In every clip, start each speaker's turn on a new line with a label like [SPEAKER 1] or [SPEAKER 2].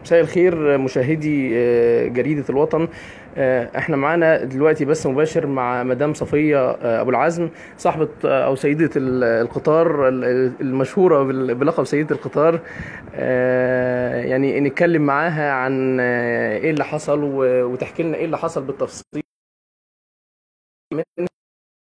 [SPEAKER 1] مساء الخير مشاهدي آه، جريدة الوطن آه، احنا معانا دلوقتي بث مباشر مع مدام صفية آه، ابو العزم صاحبة آه، او سيدة ال- القطار ال- المشهورة بال- بلقب سيدة القطار آه، يعني نتكلم معاها عن آه، ايه اللي حصل و- وتحكي لنا ايه اللي حصل بالتفصيل من-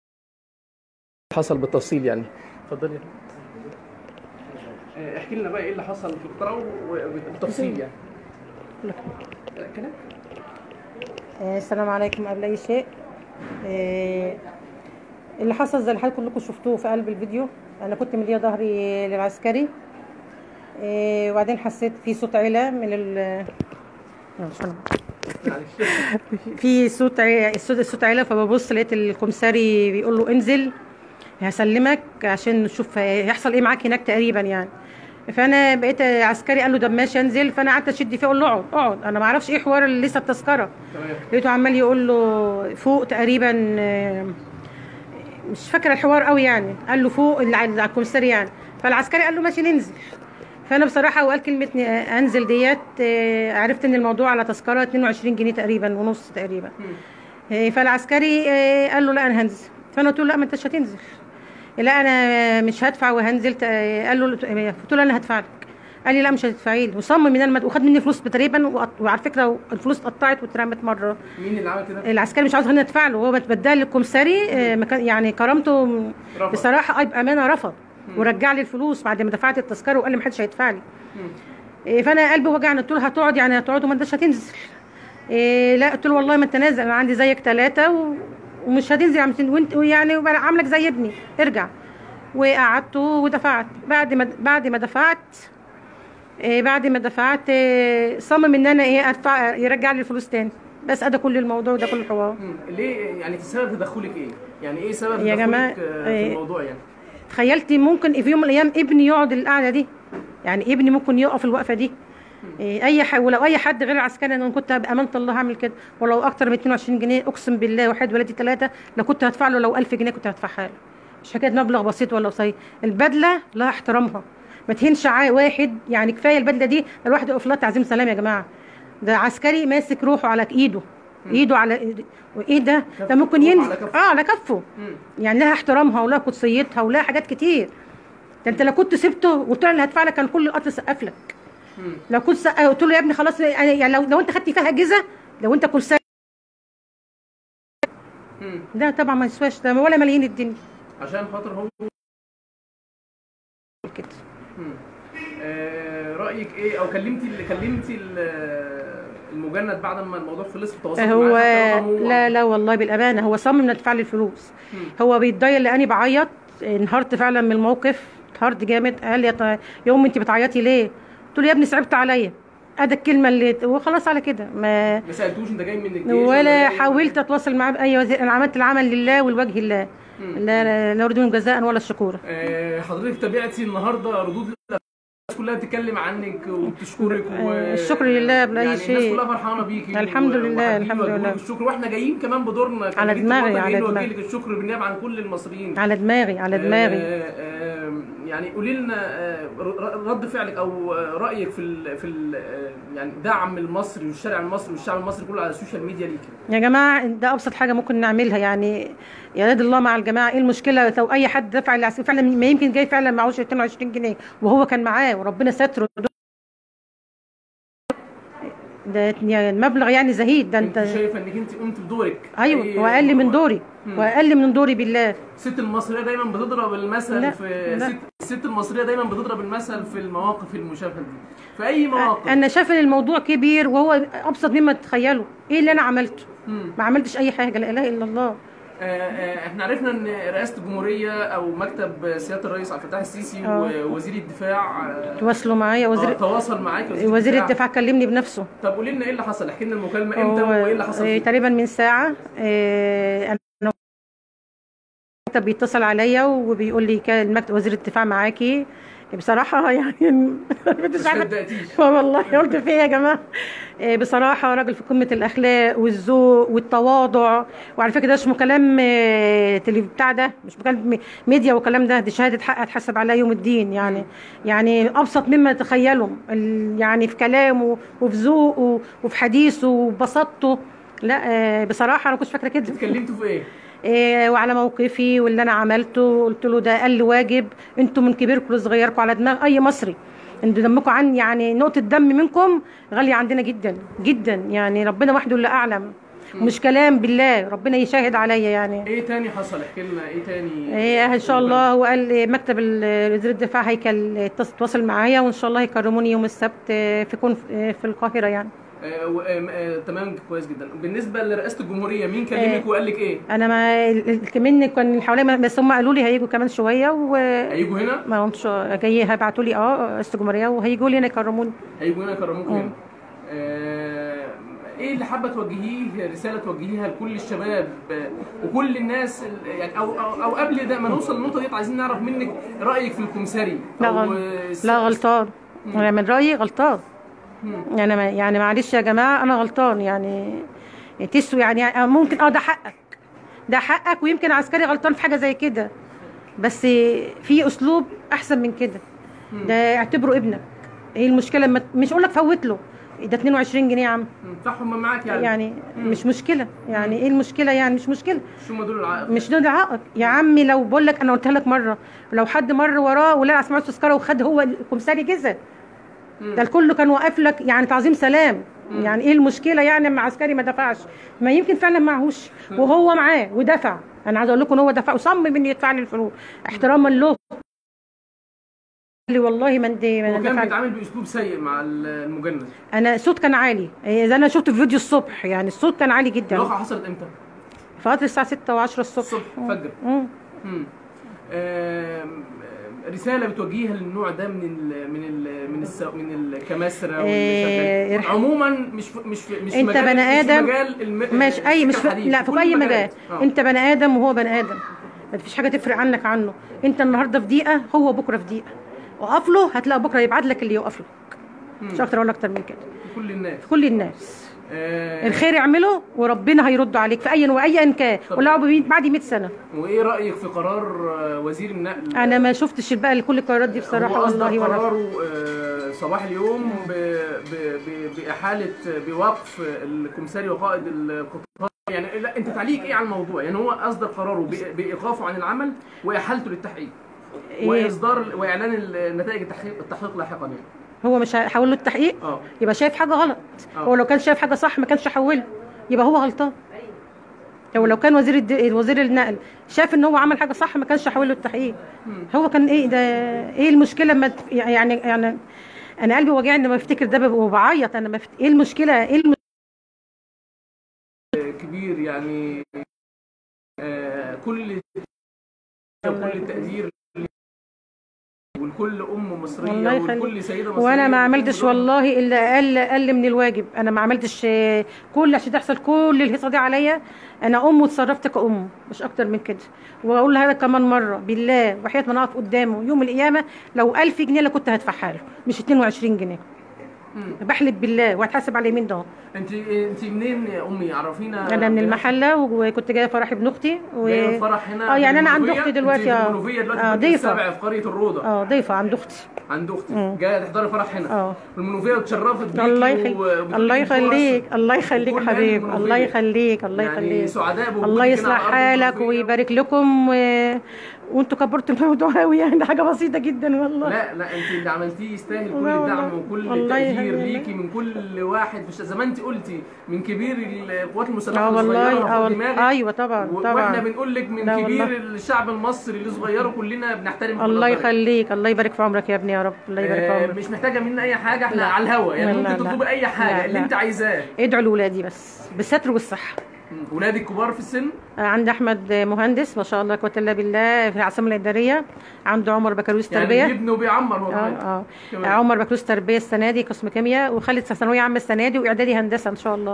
[SPEAKER 1] حصل بالتفصيل يعني اتفضلي يا فندم. آه، احكي لنا بقى ايه اللي حصل في القطار بالتفصيل يعني كلام
[SPEAKER 2] آه، السلام عليكم قبل اي شيء آه، اللي حصل زي اللي حضرتك كلكم شفتوه في قلب الفيديو انا كنت مديه ظهري للعسكري آه، وبعدين حسيت في صوت عيله من ال لا، مش أنا.
[SPEAKER 1] معلش
[SPEAKER 2] في صوت عي- صوت صوت عيله فببص لقيت الكمساري بيقول له انزل هسلمك عشان نشوف هيحصل ايه معاك هناك تقريبا يعني فانا بقيت عسكري قال له ده ماشي انزل فانا قعدت اشد فيه اقول له اقعد اقعد انا ما اعرفش ايه حوار اللي لسه التذكره
[SPEAKER 1] تمام
[SPEAKER 2] لقيته عمال يقول له فوق تقريبا آه، مش فاكره الحوار قوي يعني قال له فوق اللي على الكمساري يعني فالعسكري قال له ماشي ننزل فانا بصراحه وقال كلمه ن- انزل ديت آه، عرفت ان الموضوع على تذكره 22 جنيه تقريبا ونص تقريبا آه، فالعسكري آه، قال له لا انا هنزل فانا قلت له لا ما انتش هتنزل لا انا مش هدفع وهنزل آه، قال له قلت له انا هدفع لك قال لي لا مش هتدفعي لي وصمم ان انا ما- وخد مني فلوس تقريبا وقط- وعلى فكره الفلوس اتقطعت واترمت مره
[SPEAKER 1] مين اللي عمل كده؟
[SPEAKER 2] العسكري مش عاوز هنا يدفع له هو بدل للكمساري آه، مكان يعني كرامته
[SPEAKER 1] رفض.
[SPEAKER 2] بصراحه اي بامانه رفض ورجع لي الفلوس بعد ما دفعت التذكره وقال لي محدش هيدفع لي إيه، فانا قلبي وجعني قلت له هتقعد يعني هتقعد وما انتش هتنزل إيه لا قلت له والله ما انت نازل انا عندي زيك ثلاثه و... ومش هتنزل يا عم سن- وانت يعني عاملك زي ابني ارجع وقعدت ودفعت بعد ما بعد ما دفعت إيه بعد ما دفعت إيه صمم ان انا ايه ادفع يرجع لي الفلوس تاني بس ده كل الموضوع وده كل الحوار
[SPEAKER 1] مم. ليه يعني سبب تدخلك ايه؟ يعني ايه سبب
[SPEAKER 2] يا
[SPEAKER 1] تدخلك
[SPEAKER 2] جماعة،
[SPEAKER 1] آه، في
[SPEAKER 2] إيه.
[SPEAKER 1] الموضوع يعني؟
[SPEAKER 2] تخيلت ممكن في يوم من الايام ابني يقعد القعده دي يعني ابني ممكن يقف الوقفه دي إيه، اي ح... ولو اي حد غير العسكري انا كنت بامانه الله هعمل كده ولو اكتر من 22 جنيه اقسم بالله واحد ولادي ثلاثه لو كنت هدفع له لو 1000 جنيه كنت هدفعها له مش حكايه مبلغ بسيط ولا قصير البدله لها احترامها ما تهينش عا- واحد يعني كفايه البدله دي الواحد يقف لها تعظيم سلام يا جماعه ده عسكري ماسك روحه على ايده ايده على وايه ده ده ممكن
[SPEAKER 1] روحه
[SPEAKER 2] ينزل
[SPEAKER 1] على كفه.
[SPEAKER 2] اه على كفه
[SPEAKER 1] مم.
[SPEAKER 2] يعني لها احترامها ولها قدسيتها ولها حاجات كتير ده انت لو كنت سبته وقلت له اللي هدفع لك كان كل القطر سقف لك
[SPEAKER 1] مم.
[SPEAKER 2] لو كنت سق... قلت له يا ابني خلاص يعني يعني لو لو انت خدت فيها جزء لو انت كل سنه
[SPEAKER 1] مم.
[SPEAKER 2] ده طبعا ما يسواش ده ولا ملايين الدنيا
[SPEAKER 1] عشان خاطر هو
[SPEAKER 2] كده
[SPEAKER 1] مم. آه رايك ايه او كلمتي اللي كلمتي ال- المجند بعد ما الموضوع خلص وتواصلت
[SPEAKER 2] هو
[SPEAKER 1] معاه حتى رقمه؟
[SPEAKER 2] لا لا والله بالامانه هو صمم انه يدفع لي الفلوس
[SPEAKER 1] مم.
[SPEAKER 2] هو بيتضايق لاني بعيط انهارت فعلا من الموقف انهارت جامد قال لي يا ط- يا امي انت بتعيطي ليه قلت له يا ابني صعبت عليا ادي الكلمه اللي وخلاص على كده ما
[SPEAKER 1] ما سالتوش انت جاي من الجيش
[SPEAKER 2] ولا
[SPEAKER 1] جاي-
[SPEAKER 2] حاولت اتواصل معاه باي وزير انا عملت العمل لله ولوجه الله
[SPEAKER 1] مم.
[SPEAKER 2] لا لا, لا اريد منهم جزاء ولا الشكور
[SPEAKER 1] آه، حضرتك تابعتي النهارده ردود الناس كلها بتتكلم عنك وبتشكرك و...
[SPEAKER 2] آه، الشكر لله بلا أي
[SPEAKER 1] يعني
[SPEAKER 2] شيء.
[SPEAKER 1] الناس كلها فرحانه بيكي
[SPEAKER 2] الحمد
[SPEAKER 1] و-
[SPEAKER 2] لله،
[SPEAKER 1] وحابين
[SPEAKER 2] الحمد
[SPEAKER 1] يوجهوا
[SPEAKER 2] لله.
[SPEAKER 1] لك الشكر واحنا جايين كمان بدورنا
[SPEAKER 2] على
[SPEAKER 1] كجريدة
[SPEAKER 2] دماغي،
[SPEAKER 1] الوطن
[SPEAKER 2] على
[SPEAKER 1] جايين نوجه
[SPEAKER 2] دماغي.
[SPEAKER 1] لك الشكر بالنيابه عن كل المصريين
[SPEAKER 2] على دماغي على دماغي
[SPEAKER 1] آه، آه، يعني قولي لنا آه، ر- رد فعلك او آه، رايك في ال في ال يعني دعم المصري والشارع المصري والشعب المصري كله على السوشيال ميديا ليكي
[SPEAKER 2] يا جماعه ده ابسط حاجه ممكن نعملها يعني يا يد الله مع الجماعه ايه المشكله لو اي حد دفع العسكري فعلا ما يمكن جاي فعلا معهوش 22 جنيه وهو كان معاه وربنا ستره ده يعني المبلغ يعني زهيد ده
[SPEAKER 1] انت
[SPEAKER 2] انت
[SPEAKER 1] شايفه انك انت قمت بدورك
[SPEAKER 2] ايوه
[SPEAKER 1] أي-
[SPEAKER 2] واقل من دوري
[SPEAKER 1] مم.
[SPEAKER 2] واقل من دوري بالله
[SPEAKER 1] الست المصريه دايما بتضرب المثل
[SPEAKER 2] لا،
[SPEAKER 1] في
[SPEAKER 2] لا.
[SPEAKER 1] ست الست المصريه دايما بتضرب المثل في المواقف المشابهه دي في اي مواقف
[SPEAKER 2] انا شايفه ان الموضوع كبير وهو ابسط مما تتخيلوا ايه اللي انا عملته
[SPEAKER 1] مم.
[SPEAKER 2] ما عملتش اي حاجه لا اله الا الله
[SPEAKER 1] آه، آه، احنا عرفنا ان رئاسه الجمهوريه او مكتب سياده الرئيس عبد الفتاح السيسي
[SPEAKER 2] آه.
[SPEAKER 1] ووزير الدفاع آه،
[SPEAKER 2] تواصلوا معايا
[SPEAKER 1] آه،
[SPEAKER 2] وزير
[SPEAKER 1] تواصل معاك
[SPEAKER 2] وزير الدفاع كلمني بنفسه
[SPEAKER 1] طب قولي لنا ايه اللي حصل احكي لنا المكالمه امتى
[SPEAKER 2] هو
[SPEAKER 1] وايه اللي حصل
[SPEAKER 2] إيه
[SPEAKER 1] فيه؟
[SPEAKER 2] تقريبا من ساعة إيه أنا المكتب بيتصل عليا وبيقول لي كان المكتب وزير الدفاع معاكي بصراحه يعني
[SPEAKER 1] بس ما صدقتيش
[SPEAKER 2] اه والله قلت في ايه يا جماعه آه، بصراحه راجل في قمه الاخلاق والذوق والتواضع وعلى فكره ده اسمه كلام آه، تلي بتاع ده مش كلام مي- ميديا والكلام ده دي شهاده حق هتحاسب عليها يوم الدين يعني يعني ابسط مما تتخيلوا ال- يعني في كلامه وفي ذوقه وفي حديثه وبساطته لا آه، بصراحه انا ما كنتش فاكره كده
[SPEAKER 1] اتكلمتوا في ايه؟
[SPEAKER 2] إيه وعلى موقفي واللي انا عملته قلت له ده اقل واجب انتوا من كبيركم لصغيركم على دماغ اي مصري انتوا دمكم عن يعني نقطه دم منكم غاليه عندنا جدا جدا يعني ربنا وحده اللي اعلم مش كلام بالله ربنا يشاهد عليا يعني
[SPEAKER 1] ايه تاني حصل احكي لنا ايه تاني
[SPEAKER 2] إيه ان شاء الله هو قال إيه مكتب ال- وزير الدفاع هيكل تواصل معايا وان شاء الله هيكرموني يوم السبت إيه، في كون إيه، في القاهره يعني
[SPEAKER 1] آه و- آه آه تمام كويس جدا بالنسبه لرئاسه الجمهوريه مين كلمك وقال لك ايه؟
[SPEAKER 2] انا ما ال- ال- كمان كان اللي حواليا بس هم قالوا لي هيجوا كمان شويه و
[SPEAKER 1] هيجوا هنا؟
[SPEAKER 2] ما همش جاي هيبعتوا لي اه رئاسه الجمهوريه وهيجوا لي هنا يكرموني
[SPEAKER 1] هيجوا هنا يكرموكم هنا آه ايه اللي حابه توجهيه رساله توجهيها لكل الشباب آه، وكل الناس ال- يعني او او, أو قبل ده ما نوصل للنقطه دي عايزين نعرف منك رايك في الكمساري
[SPEAKER 2] لا
[SPEAKER 1] أو،
[SPEAKER 2] غل...
[SPEAKER 1] آه، س-
[SPEAKER 2] لا غلطان انا من رايي غلطان
[SPEAKER 1] مم.
[SPEAKER 2] يعني ما... يعني معلش يا جماعه انا غلطان يعني تسوي يعني آه، ممكن اه ده حقك ده حقك ويمكن عسكري غلطان في حاجه زي كده بس في اسلوب احسن من كده ده اعتبره ابنك ايه المشكله لما مش اقول لك فوت له ده 22 جنيه يا عم
[SPEAKER 1] مم. صح هم معاك يعني
[SPEAKER 2] يعني مش مشكله يعني ايه المشكله يعني مش مشكله
[SPEAKER 1] شو هم دول العائق
[SPEAKER 2] مش دول عائق يا عمي لو بقول لك انا قلت لك مره لو حد مر وراه ولقى سمعت تذكره وخد هو الكمساري جزء ده الكل كان واقف لك يعني تعظيم سلام يعني ايه المشكله يعني اما عسكري ما دفعش ما يمكن فعلا معهوش وهو معاه ودفع انا عايز اقول لكم ان هو دفع وصمم انه يدفع لي الفلوس احتراما له قال لي والله ما ندي ما
[SPEAKER 1] هو كان
[SPEAKER 2] دفع لي.
[SPEAKER 1] بيتعامل باسلوب سيء مع المجند
[SPEAKER 2] انا الصوت كان عالي اذا انا شفت في فيديو الصبح يعني الصوت كان عالي جدا
[SPEAKER 1] الواقعه حصلت امتى؟
[SPEAKER 2] فتره الساعه 6 و10 الصبح
[SPEAKER 1] الصبح فجر
[SPEAKER 2] مم.
[SPEAKER 1] مم. آم، آم، رساله بتوجهيها للنوع ده من ال من ال من الس من الكماسره واللي
[SPEAKER 2] إيه،
[SPEAKER 1] شغال.
[SPEAKER 2] يرح-
[SPEAKER 1] عموما مش في مش في مش في
[SPEAKER 2] انت
[SPEAKER 1] مجال
[SPEAKER 2] بني
[SPEAKER 1] مش في
[SPEAKER 2] ادم
[SPEAKER 1] مجال الم...
[SPEAKER 2] مش اي مش
[SPEAKER 1] السكة
[SPEAKER 2] في
[SPEAKER 1] الحديد،
[SPEAKER 2] لا في
[SPEAKER 1] كل
[SPEAKER 2] اي مجال
[SPEAKER 1] المجالات. آه.
[SPEAKER 2] انت بني ادم وهو بني ادم ما فيش حاجه تفرق عنك عنه انت النهارده في دقيقه هو بكره في دقيقه وقف له هتلاقي بكره يبعت لك اللي يوقف لك مش اكتر ولا اكتر من كده
[SPEAKER 1] كل الناس
[SPEAKER 2] كل الناس
[SPEAKER 1] آه
[SPEAKER 2] الخير اعمله وربنا هيرد عليك في اي وايا كان
[SPEAKER 1] طب-
[SPEAKER 2] ولو بمية- بعد 100 سنه
[SPEAKER 1] وايه رايك في قرار آه، وزير النقل
[SPEAKER 2] انا ما شفتش بقى كل القرارات دي بصراحه
[SPEAKER 1] هو أصدر
[SPEAKER 2] والله ولا
[SPEAKER 1] قراره آه، صباح اليوم ب... ب... ب... بإحالة بوقف الكمساري وقائد القطار يعني لا انت تعليق ايه على الموضوع يعني هو اصدر قراره ب... بايقافه عن العمل واحالته للتحقيق
[SPEAKER 2] إيه؟
[SPEAKER 1] واصدار واعلان النتائج التحقيق التحقيق لاحقا يعني
[SPEAKER 2] هو مش هيحول له التحقيق
[SPEAKER 1] اه
[SPEAKER 2] يبقى شايف حاجه غلط
[SPEAKER 1] آه.
[SPEAKER 2] هو لو كان شايف حاجه صح ما كانش حوله يبقى هو غلطان هو لو كان وزير الد... وزير النقل شاف ان هو عمل حاجه صح ما كانش حوله التحقيق هو كان ايه ده ايه المشكله ما ت- يعني يعني انا قلبي وجعني لما بفتكر ده ببقى وبعيط انا ما فت... ايه المشكله ايه الم...
[SPEAKER 1] كبير يعني آه، كل كل التقدير ولكل ام
[SPEAKER 2] الله
[SPEAKER 1] مصريه
[SPEAKER 2] يخليك.
[SPEAKER 1] ولكل سيده مصريه
[SPEAKER 2] وانا ما
[SPEAKER 1] ولكل
[SPEAKER 2] عملتش
[SPEAKER 1] رجل.
[SPEAKER 2] والله الا اقل اقل من الواجب انا ما عملتش آه، كل عشان تحصل كل الهيصه دي عليا انا ام وتصرفت كأم مش اكتر من كده واقول له هذا كمان مره بالله وحياه ما نقف قدامه يوم القيامه لو 1000 جنيه اللي كنت هدفعها له مش 22 جنيه
[SPEAKER 1] مم.
[SPEAKER 2] بحلف بالله وهتحاسب على اليمين ده
[SPEAKER 1] انت انت منين يا امي عرفينا
[SPEAKER 2] انا من المحله وكنت جايه فرح ابن اختي و...
[SPEAKER 1] جايه الفرح هنا
[SPEAKER 2] اه
[SPEAKER 1] في
[SPEAKER 2] يعني انا عند
[SPEAKER 1] المنوفية؟
[SPEAKER 2] اختي دلوقتي
[SPEAKER 1] انت في
[SPEAKER 2] اه
[SPEAKER 1] المنوفيه دلوقتي
[SPEAKER 2] اه
[SPEAKER 1] في
[SPEAKER 2] ضيفه
[SPEAKER 1] السابع في قريه الروضه
[SPEAKER 2] اه ضيفه عند اختي
[SPEAKER 1] عند اختي
[SPEAKER 2] مم.
[SPEAKER 1] جايه تحضري فرح هنا
[SPEAKER 2] اه
[SPEAKER 1] في المنوفيه وتشرفت بيكي
[SPEAKER 2] الله يخليك
[SPEAKER 1] و-
[SPEAKER 2] الله
[SPEAKER 1] وبتديكي فرص.
[SPEAKER 2] يخليك الله يخليك
[SPEAKER 1] وكل أهل
[SPEAKER 2] حبيب
[SPEAKER 1] المنوفية.
[SPEAKER 2] الله يخليك الله
[SPEAKER 1] يعني
[SPEAKER 2] يخليك
[SPEAKER 1] سعداء بوجودك
[SPEAKER 2] الله
[SPEAKER 1] هنا
[SPEAKER 2] يصلح
[SPEAKER 1] على أرض
[SPEAKER 2] حالك
[SPEAKER 1] المنوفية.
[SPEAKER 2] ويبارك لكم و... وانتوا كبرتوا الموضوع قوي يعني ده حاجه بسيطه جدا والله
[SPEAKER 1] لا لا انت اللي عملتيه يستاهل كل
[SPEAKER 2] لا
[SPEAKER 1] الدعم
[SPEAKER 2] والله.
[SPEAKER 1] وكل
[SPEAKER 2] والله
[SPEAKER 1] التقدير
[SPEAKER 2] يخليك.
[SPEAKER 1] ليكي من كل واحد مش زي ما انت قلتي من كبير القوات المسلحه
[SPEAKER 2] اه والله
[SPEAKER 1] الصغيره
[SPEAKER 2] اه
[SPEAKER 1] فوق
[SPEAKER 2] والله
[SPEAKER 1] دماغك
[SPEAKER 2] ايوه طبعا
[SPEAKER 1] و- واحنا
[SPEAKER 2] طبعا
[SPEAKER 1] بنقول لك من
[SPEAKER 2] لا
[SPEAKER 1] كبير
[SPEAKER 2] والله.
[SPEAKER 1] الشعب المصري لصغيره كلنا بنحترم
[SPEAKER 2] الله
[SPEAKER 1] كل
[SPEAKER 2] يخليك الله يبارك في عمرك يا ابني يا رب الله يبارك في
[SPEAKER 1] آه،
[SPEAKER 2] عمرك
[SPEAKER 1] مش محتاجه مني اي حاجه احنا
[SPEAKER 2] لا.
[SPEAKER 1] على الهوا يعني
[SPEAKER 2] لا،
[SPEAKER 1] ممكن
[SPEAKER 2] لا.
[SPEAKER 1] تطلبي اي حاجه
[SPEAKER 2] لا،
[SPEAKER 1] اللي
[SPEAKER 2] لا.
[SPEAKER 1] انت عايزاه
[SPEAKER 2] ادعوا لاولادي بس بالستر والصحه
[SPEAKER 1] مم. ولادك كبار في السن
[SPEAKER 2] عند احمد مهندس ما شاء الله قوه الا بالله في العاصمه الاداريه عنده عمر بكالوريوس
[SPEAKER 1] يعني
[SPEAKER 2] تربيه
[SPEAKER 1] بيبني وبيعمر هو
[SPEAKER 2] اه
[SPEAKER 1] كمان
[SPEAKER 2] اه
[SPEAKER 1] كمان.
[SPEAKER 2] عمر بكالوريوس تربيه السنه دي قسم كيمياء وخالد ثانويه عامه السنه دي واعدادي هندسه ان شاء الله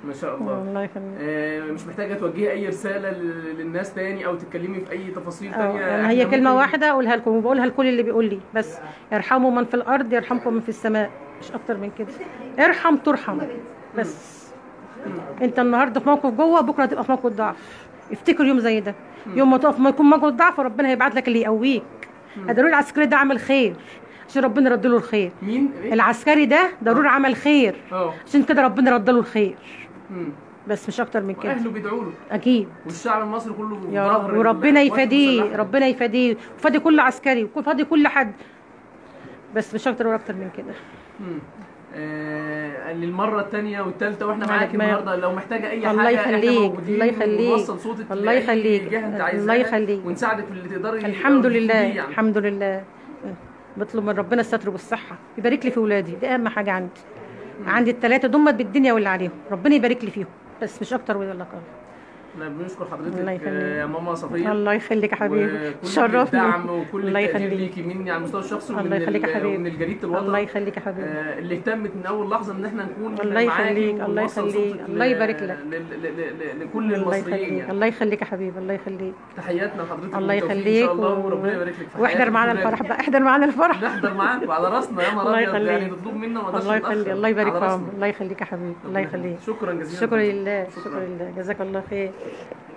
[SPEAKER 1] ما شاء الله
[SPEAKER 2] الله يخليك
[SPEAKER 1] آه، مش محتاجه توجهي اي رساله لل- للناس تاني او تتكلمي في اي تفاصيل
[SPEAKER 2] اه
[SPEAKER 1] تانية
[SPEAKER 2] يعني
[SPEAKER 1] إحنا
[SPEAKER 2] هي كلمه
[SPEAKER 1] ممكن-
[SPEAKER 2] واحده اقولها لكم وبقولها لكل اللي بيقول لي بس ارحموا من في الارض يرحمكم من في السماء مش اكتر من كده ارحم ترحم بس انت النهارده في موقف جوه بكره تبقى في موقف ضعف افتكر يوم زي ده يوم ما تقف ما يكون موقف ضعف ربنا هيبعت لك اللي يقويك ضروري العسكري ده عمل خير عشان ربنا رد له الخير
[SPEAKER 1] مين إيه؟
[SPEAKER 2] العسكري ده ضروري عمل خير
[SPEAKER 1] اه
[SPEAKER 2] عشان كده ربنا رد له الخير
[SPEAKER 1] مم.
[SPEAKER 2] بس مش اكتر من كده
[SPEAKER 1] واهله بيدعوا له
[SPEAKER 2] اكيد
[SPEAKER 1] والشعب المصري كله
[SPEAKER 2] يا
[SPEAKER 1] ظهر
[SPEAKER 2] رب وربنا
[SPEAKER 1] القوات
[SPEAKER 2] يفاديه
[SPEAKER 1] المسلحة.
[SPEAKER 2] ربنا يفاديه وفادي كل عسكري وفادي كل حد بس مش اكتر ولا اكتر من كده
[SPEAKER 1] مم. آه للمره الثانيه والثالثه واحنا
[SPEAKER 2] معاك
[SPEAKER 1] معاكي
[SPEAKER 2] ما-
[SPEAKER 1] النهارده لو محتاجه اي
[SPEAKER 2] الله
[SPEAKER 1] حاجه احنا
[SPEAKER 2] يخليك،
[SPEAKER 1] موجودين
[SPEAKER 2] الله يخليك،
[SPEAKER 1] ونوصل صوتك
[SPEAKER 2] الله
[SPEAKER 1] لأي
[SPEAKER 2] يخليك،
[SPEAKER 1] جهه انت
[SPEAKER 2] الله
[SPEAKER 1] عايزاها
[SPEAKER 2] يخليك.
[SPEAKER 1] ونساعدك في اللي تقدري
[SPEAKER 2] الحمد
[SPEAKER 1] تقدري
[SPEAKER 2] لله
[SPEAKER 1] تطلبيه يعني.
[SPEAKER 2] الحمد لله بطلب من ربنا الستر والصحه يبارك لي في ولادي دي اهم حاجه عندي عندي الثلاثه دمت بالدنيا واللي عليهم ربنا يبارك لي فيهم بس مش اكتر ولا اقل
[SPEAKER 1] احنا بنشكر
[SPEAKER 2] الله
[SPEAKER 1] حضرتك
[SPEAKER 2] يخليك.
[SPEAKER 1] آه، يا ماما صفيه
[SPEAKER 2] الله يخليك يا حبيبي
[SPEAKER 1] وكل
[SPEAKER 2] شرفني
[SPEAKER 1] الدعم وكل
[SPEAKER 2] الله
[SPEAKER 1] التقدير
[SPEAKER 2] يخليك
[SPEAKER 1] ليكي مني على المستوى الشخصي
[SPEAKER 2] الله
[SPEAKER 1] ومن
[SPEAKER 2] يخليك يا
[SPEAKER 1] ال-
[SPEAKER 2] حبيبي.
[SPEAKER 1] ومن الجريده الوطن
[SPEAKER 2] الله يخليك يا حبيبي
[SPEAKER 1] آه، اللي اهتمت من اول لحظه ان احنا نكون
[SPEAKER 2] الله
[SPEAKER 1] معاكي
[SPEAKER 2] يخليك، الله
[SPEAKER 1] ونوصل
[SPEAKER 2] يخليك،
[SPEAKER 1] صوتك
[SPEAKER 2] الله
[SPEAKER 1] ل-
[SPEAKER 2] يبارك لك.
[SPEAKER 1] ل- ل- ل- ل- لكل
[SPEAKER 2] الله
[SPEAKER 1] المصريين
[SPEAKER 2] يخليك
[SPEAKER 1] يعني
[SPEAKER 2] الله يخليك يا حبيبي الله يخليك
[SPEAKER 1] تحياتنا لحضرتك
[SPEAKER 2] الله
[SPEAKER 1] والتوفيق
[SPEAKER 2] يخليك
[SPEAKER 1] ان شاء الله
[SPEAKER 2] و-
[SPEAKER 1] وربنا يبارك لك في
[SPEAKER 2] واحضر
[SPEAKER 1] حياتك
[SPEAKER 2] معانا
[SPEAKER 1] وولادك.
[SPEAKER 2] الفرح بقى احضر معانا الفرح
[SPEAKER 1] نحضر معاك وعلى راسنا يا نهار
[SPEAKER 2] الله
[SPEAKER 1] ابيض يعني
[SPEAKER 2] يخليك.
[SPEAKER 1] تطلب منا ما نقدرش
[SPEAKER 2] الله يخليك
[SPEAKER 1] نتأخر.
[SPEAKER 2] الله يبارك
[SPEAKER 1] على
[SPEAKER 2] في
[SPEAKER 1] راسنا.
[SPEAKER 2] عمرك الله يخليك يا حبيبي الله يخليك
[SPEAKER 1] شكرا جزيلا
[SPEAKER 2] شكرا لله
[SPEAKER 1] شكراً.
[SPEAKER 2] شكرا لله جزاك الله خير